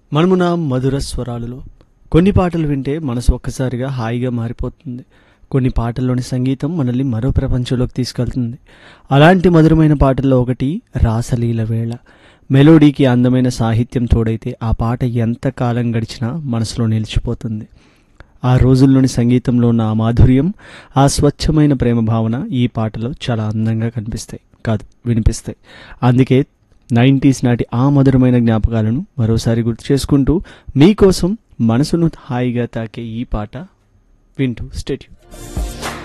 మనమున మధుర స్వరాలలో కొన్ని పాటలు వింటే మనసు ఒక్కసారిగా హాయిగా మారిపోతుంది కొన్ని పాటల్లోని సంగీతం మనల్ని మరో ప్రపంచంలోకి తీసుకెళ్తుంది అలాంటి మధురమైన పాటల్లో ఒకటి రాసలీల వేళ మెలోడీకి అందమైన సాహిత్యం తోడైతే ఆ పాట ఎంత కాలం గడిచినా మనసులో నిలిచిపోతుంది ఆ రోజుల్లోని సంగీతంలో ఉన్న ఆ మాధుర్యం ఆ స్వచ్ఛమైన ప్రేమ భావన ఈ పాటలో చాలా అందంగా కనిపిస్తాయి కాదు వినిపిస్తాయి అందుకే నైంటీస్ నాటి ఆ మధురమైన జ్ఞాపకాలను మరోసారి గుర్తు చేసుకుంటూ మీకోసం మనసును హాయిగా తాకే ఈ పాట వింటూ స్టేట్యూ